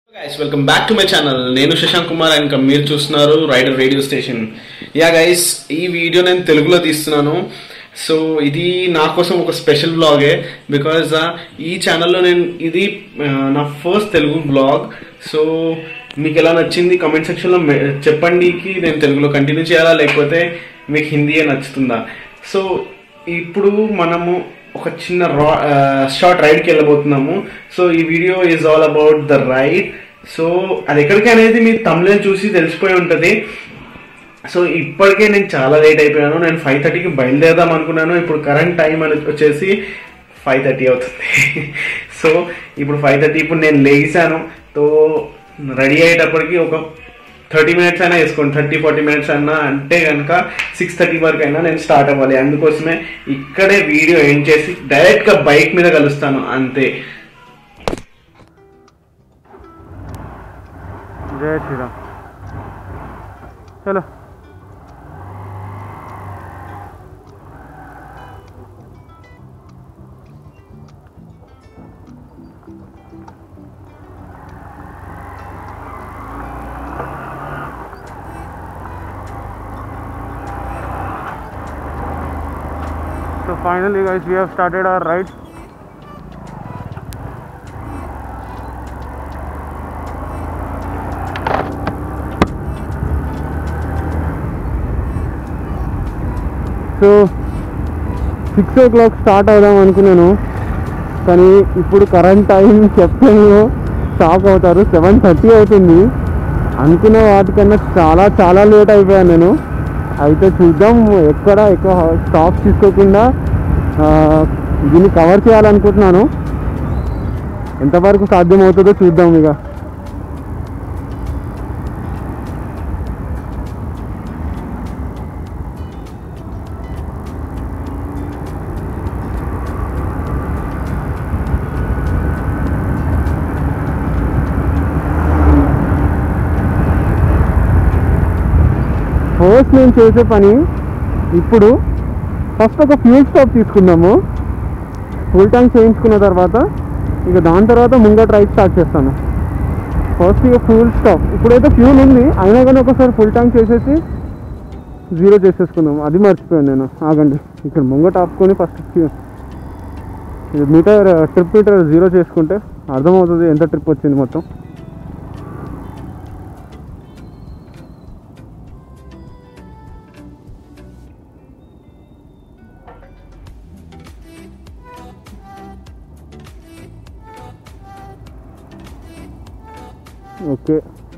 Guys welcome back to my channel నేను Shashank Kumar and మీరు చూస్తున్నారు rider radio station ya guys ఈ వీడియో నేను తెలుగులో తీస్తున్నాను సో ఇది నా కోసం ఒక స్పెషల్ బ్లాగే బికాజ్ ఈ ఛానల్లో నేను ఇది ఆ, నా ఫస్ట్ తెలుగు బ్లాగ్ సో మీకు ఎలా నచ్చింది కమెంట్ సెక్షన్లో చెప్పండికి నేను తెలుగులో కంటిన్యూ చేయాలా లేకపోతే మీకు హిందీయే నచ్చుతుందా సో ఇప్పుడు మనము ఒక చిన్న రా షార్ట్ రైడ్కి వెళ్ళబోతున్నాము సో ఈ video is all about the ride so అది ఎక్కడికి అనేది మీరు తమిళ చూసి తెలిసిపోయి ఉంటుంది సో ఇప్పటికే నేను చాలా లేట్ అయిపోయాను నేను ఫైవ్ థర్టీకి బయలుదేరదాం అనుకున్నాను ఇప్పుడు కరెంట్ టైం అని వచ్చేసి ఫైవ్ థర్టీ అవుతుంది సో ఇప్పుడు ఫైవ్ థర్టీ ఇప్పుడు నేను లేచాను తో రెడీ అయ్యేటప్పటికి ఒక థర్టీ మినిట్స్ అయినా వేసుకోండి థర్టీ ఫార్టీ మినిట్స్ అయినా అంటే కనుక సిక్స్ థర్టీ వరకు అయినా నేను స్టార్ట్ అవ్వాలి అందుకోసమే ఇక్కడే వీడియో ఎండ్ చేసి డైరెక్ట్గా బైక్ మీద కలుస్తాను అంతే जय श्री राम चलो So finally guys we have started our ride so six o'clock start అవుదాం అనుకున్నాను కానీ ఇప్పుడు కరెంట్ టైం చెప్తాను షాక్ అవుతారు సెవెన్ థర్టీ అవుతుంది అనుకున్న వాటికన్నా చాలా చాలా లేట్ అయిపోయాను నేను అయితే చూద్దాం ఎక్కడ ఎక్కువ స్టాప్స్ తీసుకోకుండా ఆ, దీన్ని కవర్ చేయాలనుకుంటున్నాను ఎంతవరకు సాధ్యం అవుతుందో చూద్దాం ఇక ఫస్ట్ నేను చేసే పని ఇప్పుడు ఫస్ట్ ఒక ఫ్యూల్ స్టాప్ తీసుకుందాము ఫుల్ ట్యాంక్ చేయించుకున్న తర్వాత ఇక దాని తర్వాత ముంగట రైడ్ స్టార్ట్ చేస్తాను ఫస్ట్ ఇక ఫ్యూల్ స్టాప్ ఇప్పుడైతే ఫ్యూల్ ఉంది అయినా కానీ ఒకసారి ఫుల్ ట్యాంక్ చేసేసి జీరో చేసేసుకుందాం అది మర్చిపోయాను నేను ఆగండి ఇక్కడ ముంగట ఆపుకొని first meter trip meter zero చేసుకుంటే అర్థమవుతుంది ఎంత ట్రిప్ వచ్చింది మొత్తం ఓకే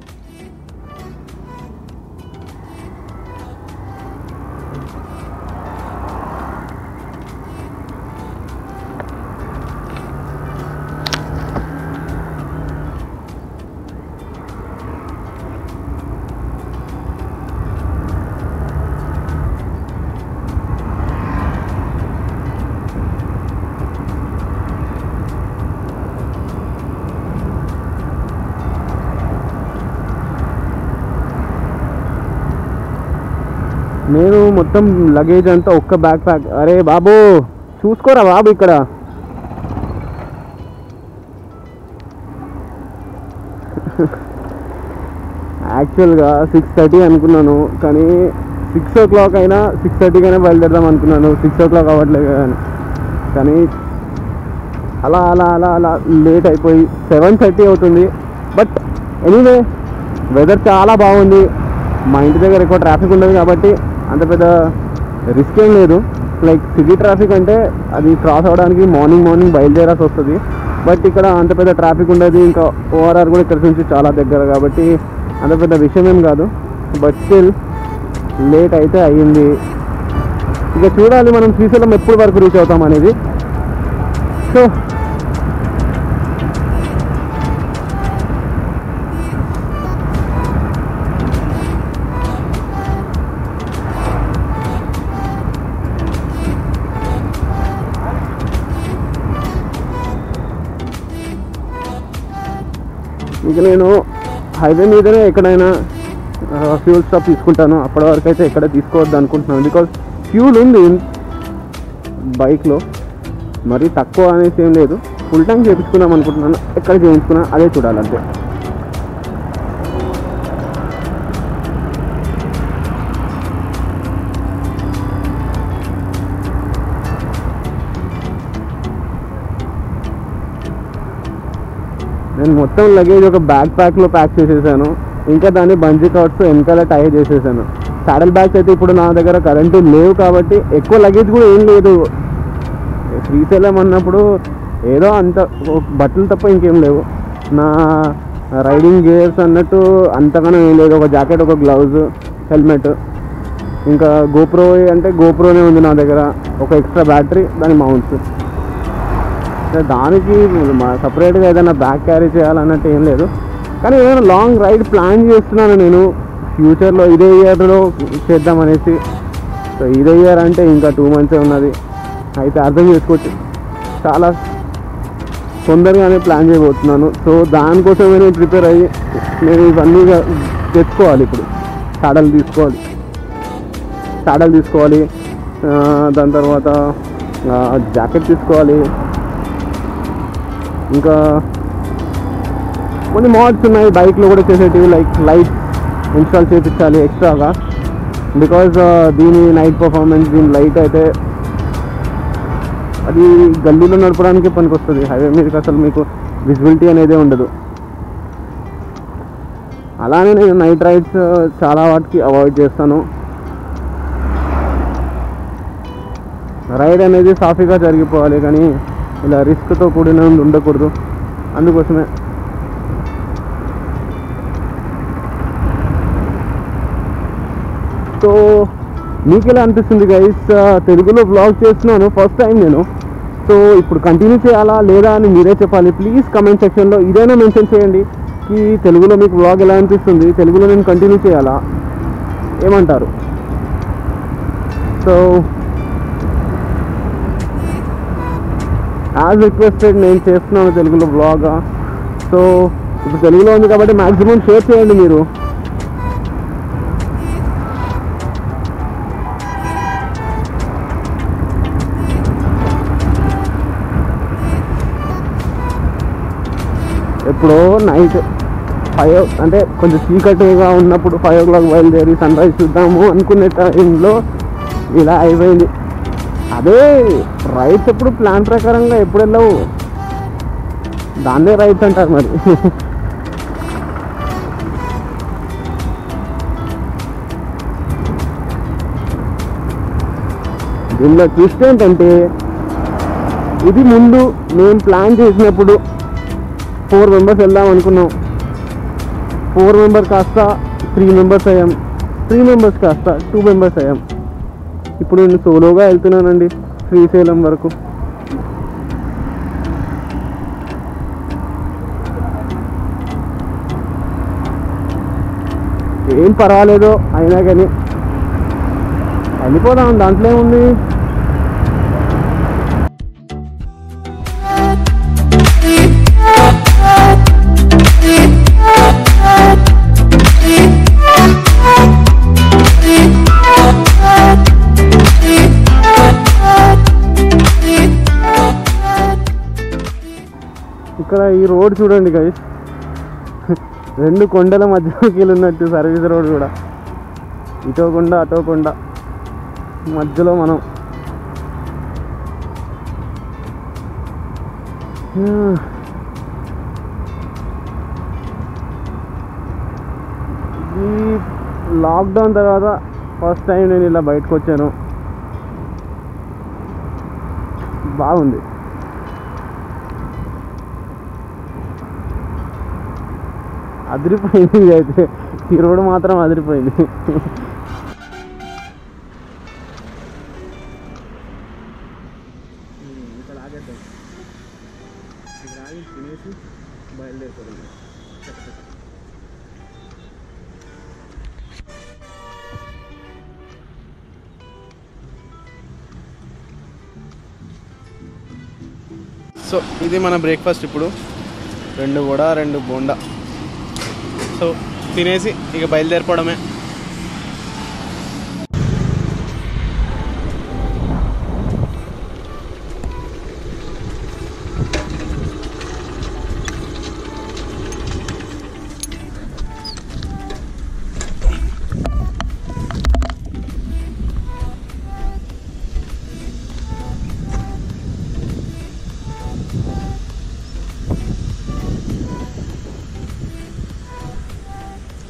నేను మొత్తం లగేజ్ అంతా ఒక్క బ్యాక్ ప్యాక్ అరే బాబు చూసుకోరా బాబు ఇక్కడ యాక్చువల్గా సిక్స్ థర్టీ అనుకున్నాను కానీ సిక్స్ ఓ క్లాక్ అయినా సిక్స్ థర్టీకైనా బయలుదేరదాం అనుకున్నాను సిక్స్ ఓ క్లాక్ అవ్వట్లేదు కానీ కానీ అలా అలా అలా అలా లేట్ అయిపోయి సెవెన్ థర్టీ అవుతుంది బట్ ఎనీవే వెదర్ చాలా బాగుంది మా ఇంటి దగ్గర ఎక్కువ ట్రాఫిక్ ఉండదు కాబట్టి అంత పెద్ద రిస్క్ ఏం లేదు లైక్ సిటీ ట్రాఫిక్ అంటే అది క్రాస్ అవ్వడానికి మార్నింగ్ మార్నింగ్ బయలుదేరాల్సి వస్తుంది బట్ ఇక్కడ అంత పెద్ద ట్రాఫిక్ ఉండదు ఇంకా ఓఆర్ఆర్ కూడా ఇక్కడ నుంచి చాలా దగ్గర కాబట్టి అంత పెద్ద విషయం ఏం కాదు బట్ స్టిల్ లేట్ అయితే అయ్యింది ఇక చూడాలి మనం శ్రీశైలం ఎప్పుడు వరకు రీచ్ అవుతాం అనేది సో ఇక నేను హైవే మీదనే ఎక్కడైనా ఫ్యూల్ స్టాప్ తీసుకుంటాను అప్పటి వరకు అయితే ఎక్కడ తీసుకోవద్దు అనుకుంటున్నాను బికాజ్ ఫ్యూల్ ఉంది బైక్లో మరీ తక్కువ అనేసి ఏం లేదు ఫుల్ ట్యాంక్ చేయించుకుందాం అనుకుంటున్నాను ఎక్కడ చేయించుకున్నా అదే చూడాలంతే నేను మొత్తం లగేజ్ ఒక బ్యాక్ ప్యాక్లో ప్యాక్ చేసేసాను ఇంకా దాన్ని బంజీ కవర్స్ వెనకాల టై చేసేసాను సాడల్ బ్యాగ్స్ అయితే ఇప్పుడు నా దగ్గర కరెంటు లేవు కాబట్టి ఎక్కువ లగేజ్ కూడా ఏం లేదు శ్రీశైలం అన్నప్పుడు ఏదో అంత ఓ బట్టలు తప్ప ఇంకేం లేవు నా రైడింగ్ గేర్స్ అన్నట్టు అంతగానో ఏం లేదు ఒక జాకెట్ ఒక గ్లౌజ్ హెల్మెట్ ఇంకా గోప్రో అంటే గోప్రోనే ఉంది నా దగ్గర ఒక ఎక్స్ట్రా బ్యాటరీ దాని మౌంట్స్ అంటే దానికి సపరేట్గా ఏదైనా బ్యాగ్ క్యారీ చేయాలన్నట్టు ఏం లేదు కానీ ఏదైనా లాంగ్ రైడ్ ప్లాన్ చేస్తున్నాను నేను ఫ్యూచర్లో ఇదే ఇయర్లో చేద్దామనేసి సో ఇదే ఇయర్ అంటే ఇంకా టూ మంత్సే ఉన్నది అయితే అర్థం చేసుకోవచ్చు చాలా తొందరగానే ప్లాన్ చేయబోతున్నాను సో దానికోసమే నేను ప్రిపేర్ అయ్యి నేను ఇవన్నీ ఇక తెచ్చుకోవాలి ఇప్పుడు సాడలు తీసుకోవాలి సాడలు తీసుకోవాలి ఆ, దాని తర్వాత జాకెట్ తీసుకోవాలి ఇంకా కొన్ని మోడ్స్ ఉన్నాయి బైక్లో కూడా చేసేటివి లైక్ లైట్ ఇన్స్టాల్ చేయించాలి ఎక్స్ట్రాగా బికాజ్ దీని నైట్ పర్ఫార్మెన్స్ దీని లైట్ అయితే అది గల్లీలో నడపడానికి పనికొస్తుంది హైవే మీదకి అసలు మీకు విజిబిలిటీ అనేది ఉండదు అలానే నేను నైట్ రైడ్స్ చాలా వాటికి అవాయిడ్ చేస్తాను రైడ్ అనేది సాఫీగా జరిగిపోవాలి కానీ ఇలా రిస్క్తో కూడిన ఉండకూడదు అందుకోసమే సో మీకు ఎలా అనిపిస్తుంది గైస్ తెలుగులో బ్లాగ్ చేస్తున్నాను ఫస్ట్ టైం నేను సో ఇప్పుడు కంటిన్యూ చేయాలా లేదా అని మీరే చెప్పాలి ప్లీజ్ కమెంట్ సెక్షన్లో ఇదైనా మెన్షన్ చేయండి కి తెలుగులో మీకు బ్లాగ్ ఎలా అనిపిస్తుంది తెలుగులో నేను కంటిన్యూ చేయాలా ఏమంటారు సో యాజ్ రిక్వెస్టెడ్ నేను చేస్తున్నాను తెలుగులో బ్లాగ్ సో ఇప్పుడు తెలుగులో ఉంది కాబట్టి మ్యాక్సిమం షేర్ చేయండి మీరు ఎప్పుడో నైట్ ఫైవ్ అంటే కొంచెం చీకటిగా ఉన్నప్పుడు ఫైవ్ ఓ క్లాక్ బయలుదేరి సన్ రైజ్ చూద్దాము అనుకునే టైంలో ఇలా అయిపోయింది అదే రైడ్స్ ఎప్పుడు ప్లాన్ ప్రకారంగా ఎప్పుడు వెళ్ళవు దాన్నే రైడ్స్ అంటారు మరి దీనిలో ట్విస్ట్ ఏంటంటే ఇది ముందు మేము ప్లాన్ చేసినప్పుడు ఫోర్ మెంబర్స్ వెళ్దాం అనుకున్నాం ఫోర్ మెంబర్ కాస్త త్రీ మెంబర్స్ అయ్యాం త్రీ మెంబర్స్ కాస్త టూ మెంబర్స్ అయ్యాం ఇప్పుడు నేను సోలోగా వెళ్తున్నానండి శ్రీశైలం వరకు ఏం పర్వాలేదు అయినా కానీ వెళ్ళిపోదాం దాంట్లో ఏముంది ఇక్కడ ఈ రోడ్ చూడండి గైస్ రెండు కొండల మధ్యలోకి వెళ్ళినట్టు సర్వీస్ రోడ్ కూడా ఇటో కొండ అటో కొండ మధ్యలో మనం ఈ లాక్డౌన్ తర్వాత ఫస్ట్ టైం నేను ఇలా బయటకు వచ్చాను బాగుంది అదిరిపోయింది ఇది అయితే ఈ రోడ్డు మాత్రం అదిరిపోయింది ఇక్కడ ఆగేద్దాం ఇక్కడ ఆగి తినేసి బయలుదేరిపోతుంది సో ఇది మన బ్రేక్ఫాస్ట్ ఇప్పుడు రెండు వడ రెండు బోండా సో తినేసి ఇక బయలుదేరిపోవడమే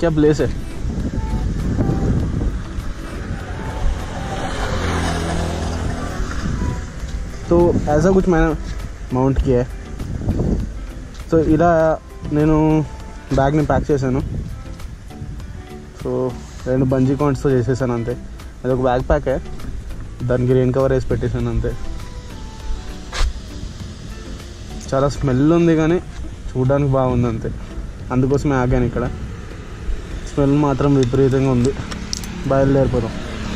क्या प्लेस है तो ऐसा कुछ मैंने మౌంట్ किया है సో ఇలా నేను బ్యాగ్ని ప్యాక్ చేశాను సో రెండు బంజీ కాంట్స్తో చేసేసాను అంతే అది ఒక బ్యాగ్ ప్యాకే దానికి రెయిన్ కవర్ వేసి పెట్టేశాను అంతే చాలా స్మెల్ ఉంది కానీ చూడడానికి బాగుంది అంతే అందుకోసమే ఆగాను ఇక్కడ స్మెల్ మాత్రం విపరీతంగా ఉంది బయలుదేరిపోదాం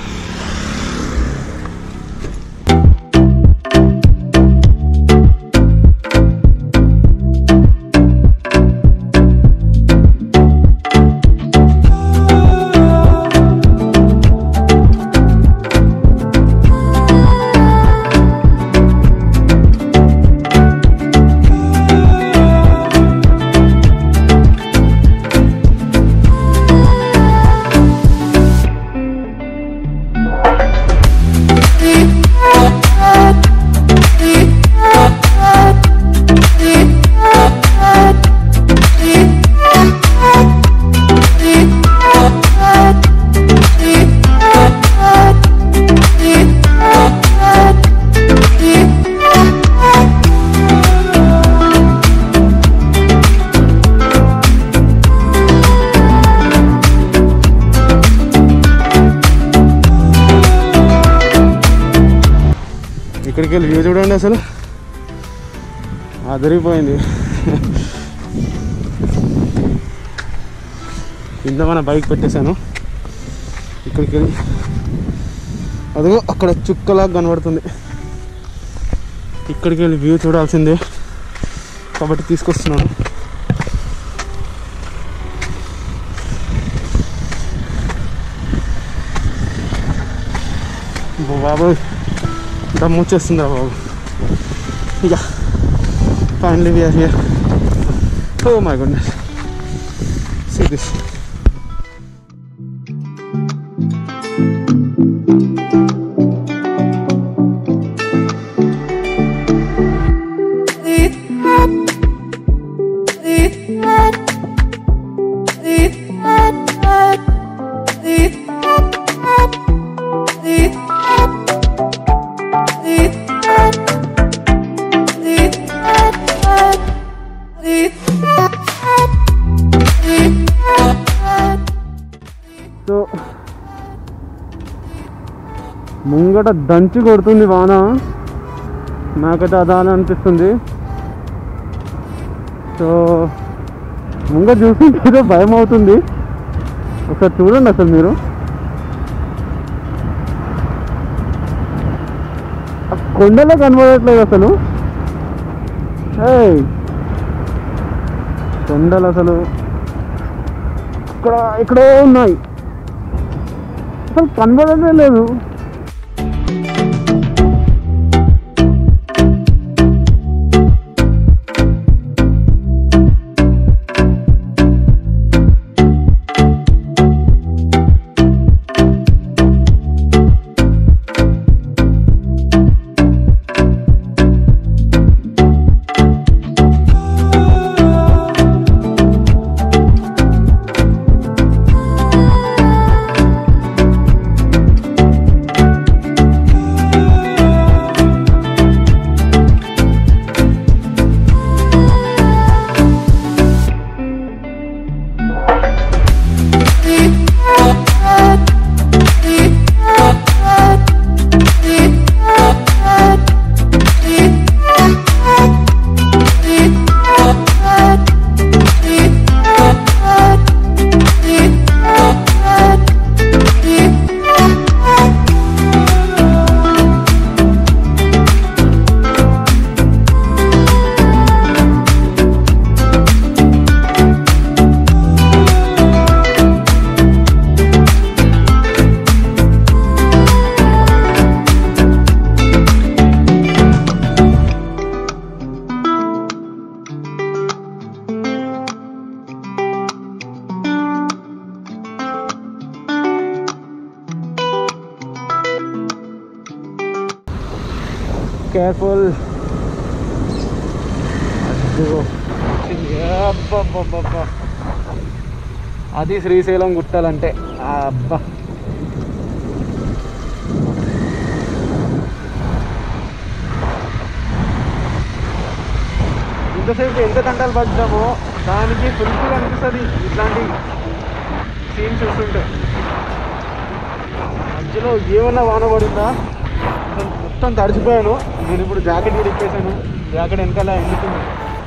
ఇక్కడికి వెళ్ళి వ్యూ చూడండి అసలు అదిరిపోయింది కింద మన బైక్ పెట్టేశాను ఇక్కడికి వెళ్ళి అదిగో అక్కడ చుక్కలాగా కనబడుతుంది ఇక్కడికి వెళ్ళి వ్యూ చూడాల్సిందే కాబట్టి తీసుకొస్తున్నాను బాబోయ్ దమ్ము వచ్చేస్తుందా బాబు ఇక finally we're here oh my goodness see this so ముంగట దంచి కొడుతుంది వాన నాకైతే అదా అని అనిపిస్తుంది సో ముంగ చూస్తుంటే ఏదో భయం అవుతుంది ఒకసారి చూడండి అసలు మీరు ఆ కొండలే కనబడట్లేదు అసలు ఏయ్ కొండలు అసలు ఇక్కడ ఇక్కడో ఉన్నాయి అసలు కనబడనే లేదు కేర్ఫుల్ అదిగో అబ్బబ్బబ్బబ్బా. అది శ్రీశైలం గుట్టాలంటే అబ్బా ఇంతసేపు ఎంత గంటలు పడ్డామో దానికి ఫుల్గా అనిపిస్తుంది ఇట్లాంటి సీన్ చూస్తుంటే మధ్యలో ఏమన్నా వాన పడిందా అసలు మొత్తం తడిచిపోయాను నేను ఇప్పుడు జాకెట్ కూడా ఇప్పేసాను జాకెట్ వెనకాల ఎందుకుంది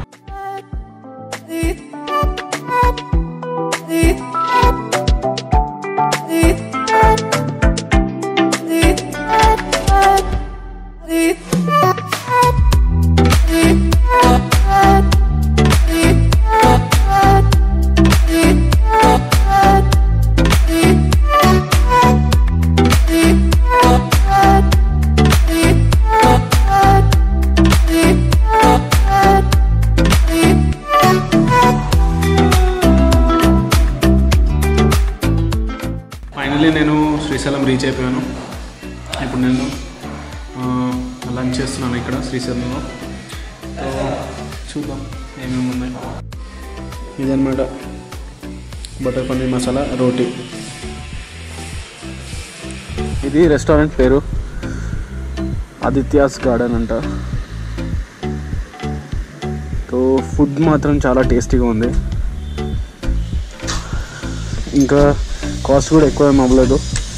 ఫైనలీ నేను శ్రీశైలం రీచ్ అయిపోయాను ఇప్పుడు నేను లంచ్ చేస్తున్నాను ఇక్కడ శ్రీశైలంలో సో చూద్దాం ఏమేమి ఉన్నాయి ఇదన్నమాట బటర్ పన్నీర్ మసాలా రోటీ ఇది రెస్టారెంట్ పేరు ఆదిత్యాస్ గార్డెన్ అంట సో ఫుడ్ మాత్రం చాలా టేస్టీగా ఉంది ఇంకా కాస్ట్ కూడా ఎక్కువ ఏం అవ్వలేదు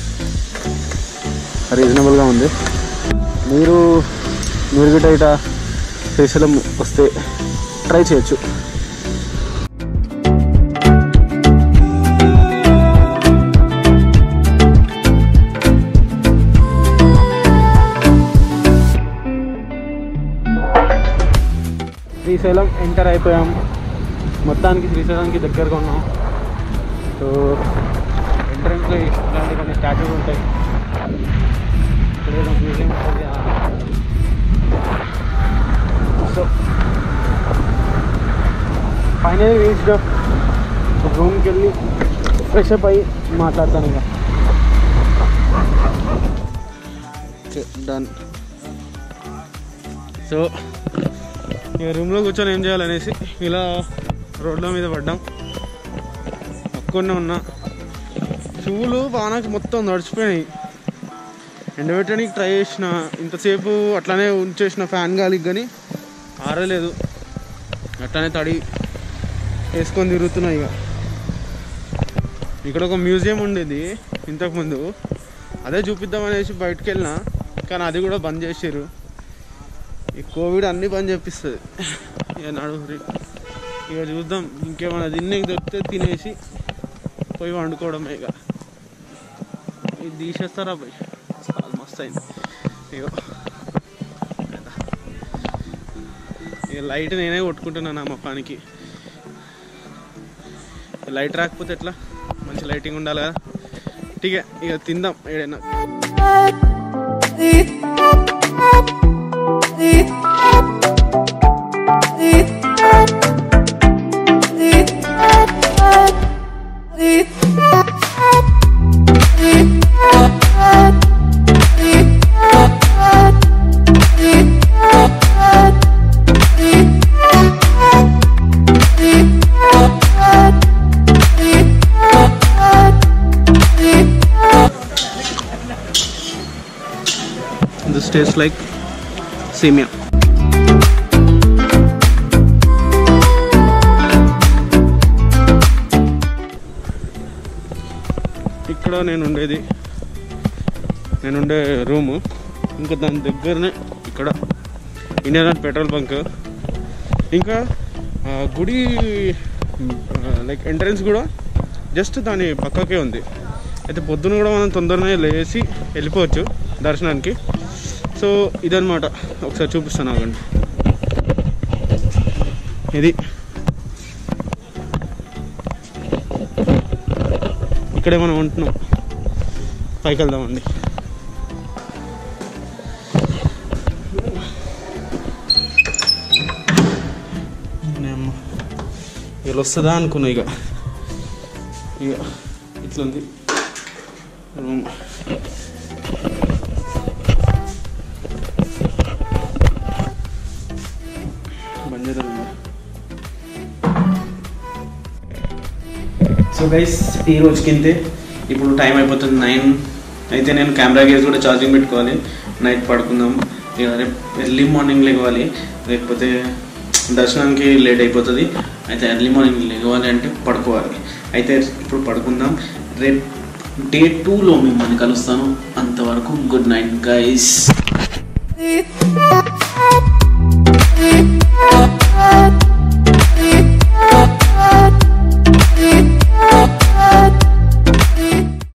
రీజనబుల్గా ఉంది మీరు మీరు గిట్ట ఇట శ్రీశైలం వస్తే ట్రై చేయొచ్చు శ్రీశైలం ఎంటర్ అయిపోయాం మొత్తానికి శ్రీశైలానికి దగ్గరగా ఉన్నాం సో ఎంట్రన్స్లో ఇలాంటి కొన్ని స్టాచ్యూస్ ఉంటాయి ఇక్కడ ఏదో మ్యూజియం ఉంటుంది సో ఫైనల్ రీచ్డ్ రూమ్కి వెళ్ళి ఫ్రెష్ అప్ అయ్యి మాట్లాడతాను ఇక ఓకే డన్ సో ఇక రూమ్లో కూర్చొని ఏం చేయాలనేసి ఇలా రోడ్ల మీద పడ్డాం అక్కడనే ఉన్నా చెవులు వానకి మొత్తం నడిచిపోయినాయి ఎండబెట్టడానికి ట్రై చేసిన ఇంతసేపు అట్లానే ఉంచేసిన ఫ్యాన్ గాలికి కానీ ఆరలేదు అట్లానే తడి వేసుకొని తిరుగుతున్నాయి ఇక ఇక్కడ ఒక మ్యూజియం ఉండేది ఇంతకుముందు అదే చూపిద్దామనేసి బయటకు వెళ్ళినా కానీ అది కూడా బంద్ చేసారు ఈ కోవిడ్ అన్ని బంద్ చేపిస్తుంది ఇక నడుగురి ఇక చూద్దాం ఇంకేమైనా తినే దొరికితే తినేసి పోయి వండుకోవడమే ఇక ఇది తీసేస్తారా పోయి చాలా మస్తు అయింది ఇక ఇక లైట్ నేనే కొట్టుకుంటున్నాను ఆ మొఖానికి లైట్ రాకపోతే ఎట్లా మంచి లైటింగ్ ఉండాలి కదా ఠీకే ఇక తిందాం ఏడైనా దిస్ టేస్ట్ లైక్ సేమియా ఇక్కడ నేను ఉండేది నేను ఉండే రూము ఇంకా దాని దగ్గరనే ఇక్కడ ఇండియన్ ఆయిల్ పెట్రోల్ బంక్ ఇంకా ఆ, గుడి లైక్ ఎంట్రన్స్ కూడా జస్ట్ దాని పక్కకే ఉంది అయితే పొద్దున కూడా మనం తొందరనే లేచి వెళ్ళిపోవచ్చు దర్శనానికి సో ఇదన్నమాట ఒకసారి చూపిస్తాను ఆగండి ఇది ఇక్కడే మనం ఉంటున్నాం పైకి వెళ్దామండి నేను వీళ్ళు వస్తుందా అనుకున్నా ఇక ఇక ఇట్లుంది రూమ్ బంద్ చేద్దాం సో గైస్ ఈ రోజుకి ఇంతే ఇప్పుడు టైం అయిపోతుంది నైన్ అయితే నేను కెమెరా గేజ్ కూడా ఛార్జింగ్ పెట్టుకోవాలి నైట్ పడుకుందాం ఇక రేపు ఎర్లీ మార్నింగ్ లేవాలి లేకపోతే దర్శనానికి లేట్ అయిపోతుంది అయితే ఎర్లీ మార్నింగ్ లేవాలి అంటే పడుకోవాలి అయితే ఇప్పుడు పడుకుందాం రేపు డే టూలో మిమ్మల్ని కలుస్తాను అంతవరకు good night guys Thank you.